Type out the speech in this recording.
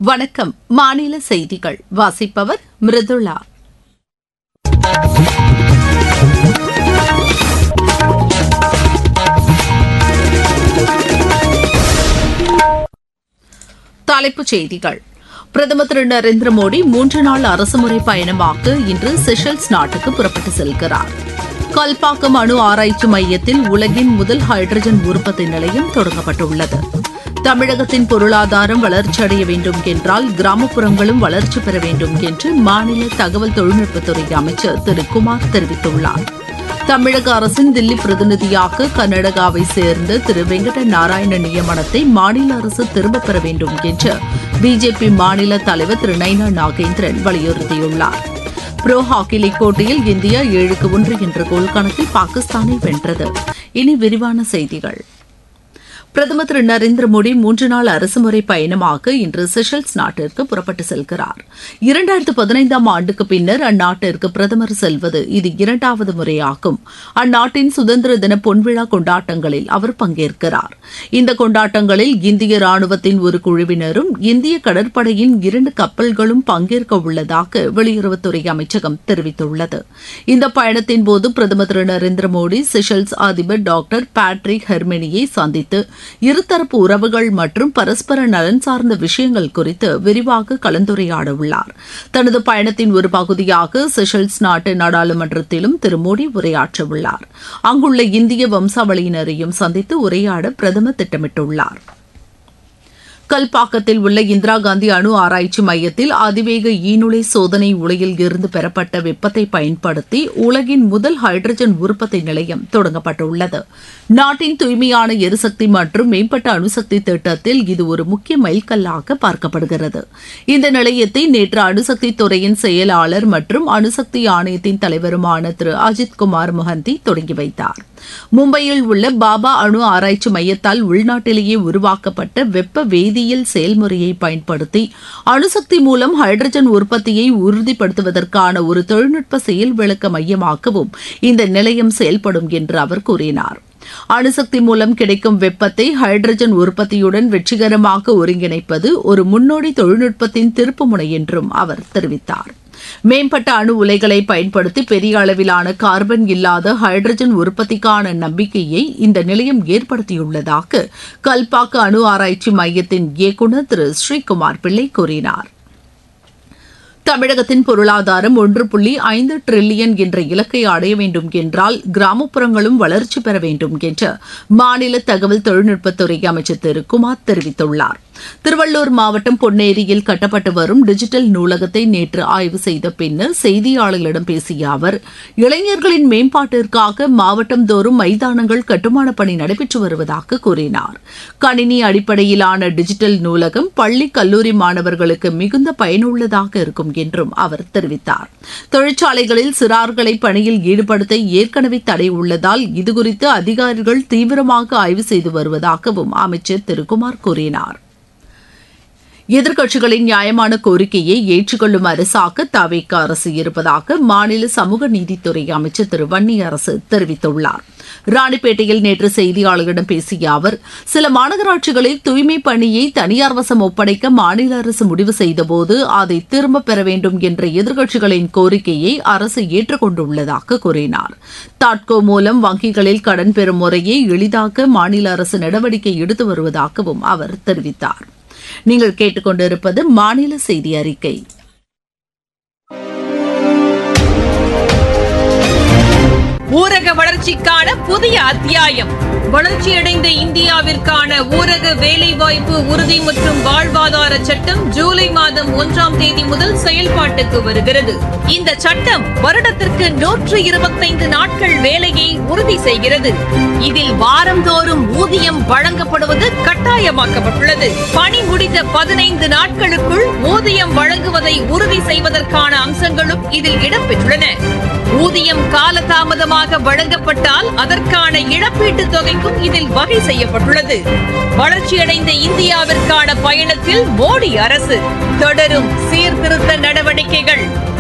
வணக்கம் மாநில செய்திகள் வாசிப்பவர் மிருதுளா தலைப்புச் செய்திகள் பிரதமர் திரு நரேந்திர மோடி மூன்று நாள் அரசுமுறை பயணமாக இன்று செஷல்ஸ் நாட்டுக்கு புறப்பட்டு செல்கிறார் கல்பாக்கம் அணு ஆராய்ச்சி மையத்தில் உலகின் முதல் ஹைட்ரஜன் உற்பத்தி நிலையம் தொடங்கப்பட்டுள்ளது தமிழகத்தின் பொருளாதாரம் வளர்ச்சியடைய வேண்டும் என்றால் கிராமப்புறங்களும் வளர்ச்சி பெற வேண்டும் என்று மாநில தகவல் தொழில்நுட்பத்துறை அமைச்சர் திரு குமார் தெரிவித்துள்ளார் தமிழக அரசின் தில்லி பிரதிநிதியாக கர்நாடகாவை சேர்ந்த திரு வெங்கட நாராயண நியமனத்தை மாநில அரசு திரும்பப் பெற வேண்டும் என்று பிஜேபி மாநில தலைவர் திரு நைனா நாகேந்திரன் வலியுறுத்தியுள்ளார் புரோ ஹாக்கி லீக் போட்டியில் இந்தியா ஏழுக்கு ஒன்று என்ற கோல் கணக்கில் பாகிஸ்தானை வென்றது இனி விரிவான செய்திகள் பிரதமர் திரு நரேந்திர மோடி மூன்று நாள் அரசுமுறை பயணமாக இன்று செஷல்ஸ் நாட்டிற்கு புறப்பட்டு செல்கிறார் இரண்டாயிரத்து பதினைந்தாம் ஆண்டுக்கு பின்னர் அந்நாட்டிற்கு பிரதமர் செல்வது இது இரண்டாவது முறையாகும் அந்நாட்டின் சுதந்திர தின பொன்விழா கொண்டாட்டங்களில் அவர் பங்கேற்கிறார் இந்த கொண்டாட்டங்களில் இந்திய ராணுவத்தின் ஒரு குழுவினரும் இந்திய கடற்படையின் இரண்டு கப்பல்களும் பங்கேற்க உள்ளதாக வெளியுறவுத்துறை அமைச்சகம் தெரிவித்துள்ளது இந்த பயணத்தின் போது பிரதமர் திரு நரேந்திர மோடி செஷல்ஸ் அதிபர் டாக்டர் பேட்ரிக் ஹெர்மெனியை சந்தித்து இருதரப்பு உறவுகள் மற்றும் பரஸ்பர நலன் சார்ந்த விஷயங்கள் குறித்து விரிவாக கலந்துரையாட உள்ளார் தனது பயணத்தின் ஒரு பகுதியாக செஷல்ஸ் நாட்டு நாடாளுமன்றத்திலும் திரு மோடி உரையாற்ற உள்ளார் அங்குள்ள இந்திய வம்சாவளியினரையும் சந்தித்து உரையாட பிரதமர் திட்டமிட்டுள்ளார் கல்பாக்கத்தில் உள்ள இந்திரா காந்தி அணு ஆராய்ச்சி மையத்தில் அதிவேக ஈநுழை சோதனை உலையில் இருந்து பெறப்பட்ட வெப்பத்தை பயன்படுத்தி உலகின் முதல் ஹைட்ரஜன் உற்பத்தி நிலையம் தொடங்கப்பட்டுள்ளது நாட்டின் தூய்மையான எரிசக்தி மற்றும் மேம்பட்ட அணுசக்தி திட்டத்தில் இது ஒரு முக்கிய மைல்கல்லாக பார்க்கப்படுகிறது இந்த நிலையத்தை நேற்று அணுசக்தி துறையின் செயலாளர் மற்றும் அணுசக்தி ஆணையத்தின் தலைவருமான திரு அஜித் குமார் மொஹந்தி தொடங்கி வைத்தார் மும்பையில் உள்ள பாபா அணு ஆராய்ச்சி மையத்தால் உள்நாட்டிலேயே உருவாக்கப்பட்ட வெப்ப வேதியியல் செயல்முறையை பயன்படுத்தி அணுசக்தி மூலம் ஹைட்ரஜன் உற்பத்தியை உறுதிப்படுத்துவதற்கான ஒரு தொழில்நுட்ப செயல் விளக்க மையமாகவும் இந்த நிலையம் செயல்படும் என்று அவர் கூறினார் அணுசக்தி மூலம் கிடைக்கும் வெப்பத்தை ஹைட்ரஜன் உற்பத்தியுடன் வெற்றிகரமாக ஒருங்கிணைப்பது ஒரு முன்னோடி தொழில்நுட்பத்தின் திருப்புமுனை என்றும் அவர் தெரிவித்தார் மேம்பட்ட அணு உலைகளை பயன்படுத்தி பெரிய அளவிலான கார்பன் இல்லாத ஹைட்ரஜன் உற்பத்திக்கான நம்பிக்கையை இந்த நிலையம் ஏற்படுத்தியுள்ளதாக கல்பாக்கு அணு ஆராய்ச்சி மையத்தின் இயக்குநர் திரு ஸ்ரீகுமார் பிள்ளை கூறினார் தமிழகத்தின் பொருளாதாரம் ஒன்று புள்ளி ஐந்து டிரில்லியன் என்ற இலக்கை அடைய வேண்டும் என்றால் கிராமப்புறங்களும் வளர்ச்சி பெற வேண்டும் என்று மாநில தகவல் தொழில்நுட்பத்துறை அமைச்சர் திரு குமார் தெரிவித்துள்ளார் திருவள்ளூர் மாவட்டம் பொன்னேரியில் கட்டப்பட்டு வரும் டிஜிட்டல் நூலகத்தை நேற்று ஆய்வு செய்த பின்னர் செய்தியாளர்களிடம் பேசிய அவர் இளைஞர்களின் மேம்பாட்டிற்காக மாவட்டம் தோறும் மைதானங்கள் கட்டுமான பணி நடைபெற்று வருவதாக கூறினார் கணினி அடிப்படையிலான டிஜிட்டல் நூலகம் பள்ளி கல்லூரி மாணவர்களுக்கு மிகுந்த பயனுள்ளதாக இருக்கும் என்றும் அவர் தெரிவித்தார் தொழிற்சாலைகளில் சிறார்களை பணியில் ஈடுபடுத்த ஏற்கனவே தடை உள்ளதால் இதுகுறித்து அதிகாரிகள் தீவிரமாக ஆய்வு செய்து வருவதாகவும் அமைச்சர் திரு குமார் கூறினார் எதிர்க்கட்சிகளின் நியாயமான கோரிக்கையை ஏற்றுக்கொள்ளும் அரசாக தவேக அரசு இருப்பதாக மாநில சமூக நீதித்துறை அமைச்சர் திரு வன்னி அரசு தெரிவித்துள்ளார் ராணிப்பேட்டையில் நேற்று செய்தியாளர்களிடம் பேசிய அவர் சில மாநகராட்சிகளில் தூய்மை பணியை தனியார் வசம் ஒப்படைக்க மாநில அரசு முடிவு செய்தபோது அதை திரும்பப் பெற வேண்டும் என்ற எதிர்க்கட்சிகளின் கோரிக்கையை அரசு ஏற்றுக்கொண்டுள்ளதாக கூறினார் தாட்கோ மூலம் வங்கிகளில் கடன் பெறும் முறையை எளிதாக்க மாநில அரசு நடவடிக்கை எடுத்து வருவதாகவும் அவர் தெரிவித்தார் நீங்கள் கேட்டுக்கொண்டிருப்பது மாநில செய்தி அறிக்கை ஊரக வளர்ச்சிக்கான புதிய அத்தியாயம் வளர்ச்சியடைந்த இந்தியாவிற்கான ஊரக வேலைவாய்ப்பு உறுதி மற்றும் வாழ்வாதார சட்டம் ஜூலை மாதம் ஒன்றாம் தேதி முதல் செயல்பாட்டுக்கு வருகிறது இந்த சட்டம் வருடத்திற்கு நூற்று இருபத்தைந்து நாட்கள் வேலையை உறுதி செய்கிறது இதில் வாரந்தோறும் ஊதியம் வழங்கப்படுவது கட்டாயமாக்கப்பட்டுள்ளது பணி முடிந்த பதினைந்து நாட்களுக்குள் ஊதியம் வழங்குவதை உறுதி செய்வதற்கான அம்சங்களும் இதில் இடம்பெற்றுள்ளன ஊதியம் காலதாமதமாக வழங்கப்பட்டால் அதற்கான இழப்பீட்டுத் தொகைக்கும் இதில் வகை செய்யப்பட்டுள்ளது வளர்ச்சியடைந்த இந்தியாவிற்கான பயணத்தில் மோடி அரசு தொடரும் சீர்திருத்த நடவடிக்கைகள்